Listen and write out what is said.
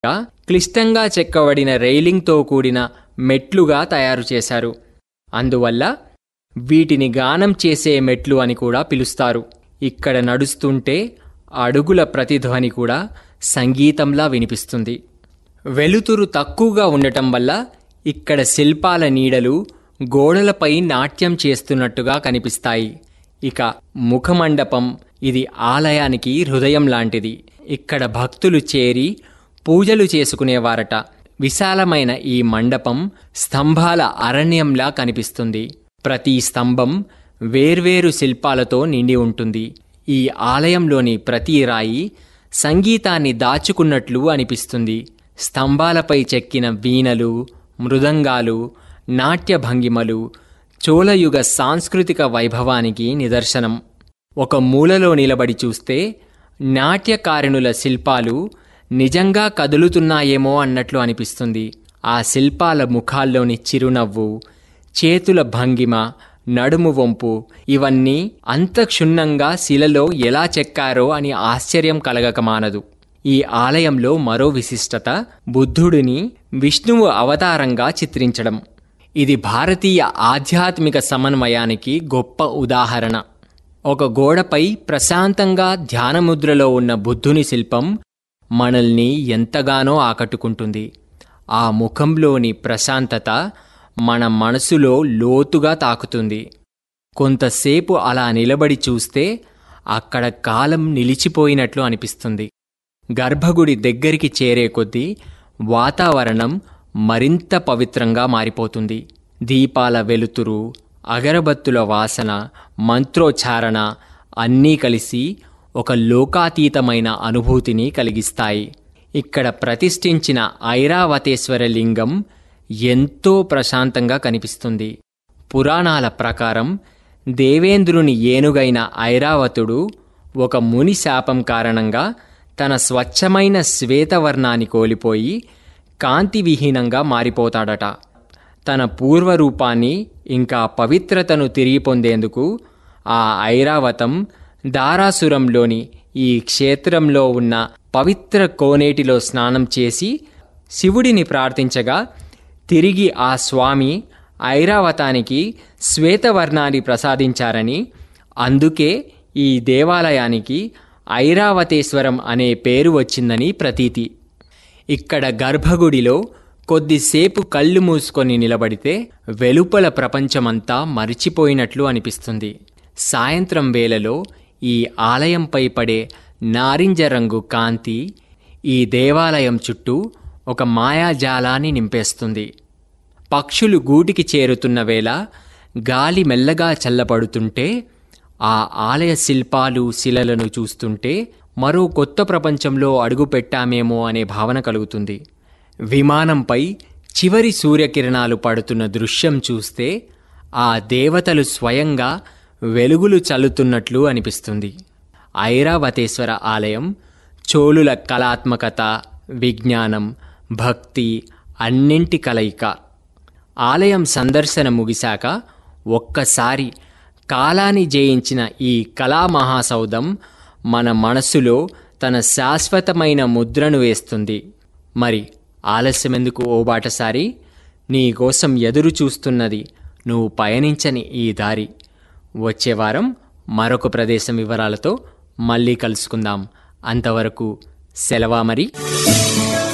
క్లిష్టంగా చెక్కబడిన రైలింగ్తో కూడిన మెట్లుగా తయారు చేశారు అందువల్ల వీటిని గానం చేసే మెట్లు అని కూడా పిలుస్తారు ఇక్కడ నడుస్తుంటే అడుగుల ప్రతిధ్వని కూడా సంగీతంలా వినిపిస్తుంది వెలుతురు తక్కువగా ఉండటం వల్ల ఇక్కడ శిల్పాల నీడలు గోడలపై నాట్యం చేస్తున్నట్టుగా కనిపిస్తాయి ఇక ముఖమండపం ఇది ఆలయానికి హృదయం లాంటిది ఇక్కడ భక్తులు చేరి పూజలు చేసుకునేవారట విశాలమైన ఈ మండపం స్తంభాల అరణ్యంలా కనిపిస్తుంది ప్రతి స్తంభం వేర్వేరు శిల్పాలతో నిండి ఉంటుంది ఈ ఆలయంలోని ప్రతి రాయి సంగీతాన్ని దాచుకున్నట్లు అనిపిస్తుంది స్తంభాలపై చెక్కిన వీణలు మృదంగాలు నాట్య భంగిమలు చోళయుగ సాంస్కృతిక వైభవానికి నిదర్శనం ఒక మూలలో నిలబడి చూస్తే నాట్యకారిణుల శిల్పాలు నిజంగా కదులుతున్నాయేమో అన్నట్లు అనిపిస్తుంది ఆ శిల్పాల ముఖాల్లోని చిరునవ్వు చేతుల భంగిమ నడుము వంపు ఇవన్నీ అంత క్షుణ్ణంగా శిలలో ఎలా చెక్కారో అని ఆశ్చర్యం కలగక మానదు ఈ ఆలయంలో మరో విశిష్టత బుద్ధుడిని విష్ణువు అవతారంగా చిత్రించడం ఇది భారతీయ ఆధ్యాత్మిక సమన్వయానికి గొప్ప ఉదాహరణ ఒక గోడపై ప్రశాంతంగా ధ్యానముద్రలో ఉన్న బుద్ధుని శిల్పం మనల్ని ఎంతగానో ఆకట్టుకుంటుంది ఆ ముఖంలోని ప్రశాంతత మన మనసులో లోతుగా తాకుతుంది కొంతసేపు అలా నిలబడి చూస్తే అక్కడ కాలం నిలిచిపోయినట్లు అనిపిస్తుంది గర్భగుడి దగ్గరికి చేరే కొద్దీ వాతావరణం మరింత పవిత్రంగా మారిపోతుంది దీపాల వెలుతురు అగరబత్తుల వాసన మంత్రోచ్చారణ అన్నీ కలిసి ఒక లోకాతీతమైన అనుభూతిని కలిగిస్తాయి ఇక్కడ ప్రతిష్ఠించిన ఐరావతేశ్వర లింగం ఎంతో ప్రశాంతంగా కనిపిస్తుంది పురాణాల ప్రకారం దేవేంద్రుని ఏనుగైన ఐరావతుడు ఒక ముని శాపం కారణంగా తన స్వచ్ఛమైన శ్వేతవర్ణాన్ని కోల్పోయి కాంతివిహీనంగా మారిపోతాడట తన పూర్వరూపాన్ని ఇంకా పవిత్రతను తిరిగి పొందేందుకు ఆ ఐరావతం దారాసురంలోని ఈ క్షేత్రంలో ఉన్న పవిత్ర కోనేటిలో స్నానం చేసి శివుడిని ప్రార్థించగా తిరిగి ఆ స్వామి ఐరావతానికి శ్వేతవర్ణాన్ని ప్రసాదించారని అందుకే ఈ దేవాలయానికి ఐరావతేశ్వరం అనే పేరు వచ్చిందని ప్రతీతి ఇక్కడ గర్భగుడిలో కొద్దిసేపు కళ్ళు మూసుకొని నిలబడితే వెలుపల ప్రపంచమంతా మరిచిపోయినట్లు అనిపిస్తుంది సాయంత్రం వేళలో ఈ ఆలయంపై పడే నారింజ రంగు కాంతి ఈ దేవాలయం చుట్టూ ఒక మాయాజాలాన్ని నింపేస్తుంది పక్షులు గూటికి చేరుతున్న వేళ గాలి మెల్లగా చల్లబడుతుంటే ఆ ఆలయ శిల్పాలు శిలలను చూస్తుంటే మరో కొత్త ప్రపంచంలో అడుగుపెట్టామేమో అనే భావన కలుగుతుంది విమానంపై చివరి సూర్యకిరణాలు పడుతున్న దృశ్యం చూస్తే ఆ దేవతలు స్వయంగా వెలుగులు చల్లుతున్నట్లు అనిపిస్తుంది ఐరావతేశ్వర ఆలయం చోళుల కళాత్మకత విజ్ఞానం భక్తి అన్నింటి కలయిక ఆలయం సందర్శన ముగిశాక ఒక్కసారి కాలాన్ని జయించిన ఈ కళామహాసౌధం మన మనసులో తన శాశ్వతమైన ముద్రను వేస్తుంది మరి ఆలస్యమెందుకు ఓ బాటసారి నీ కోసం ఎదురు చూస్తున్నది నువ్వు పయనించని ఈ దారి వచ్చే వారం మరొక ప్రదేశం వివరాలతో మళ్ళీ కలుసుకుందాం అంతవరకు సెలవా మరి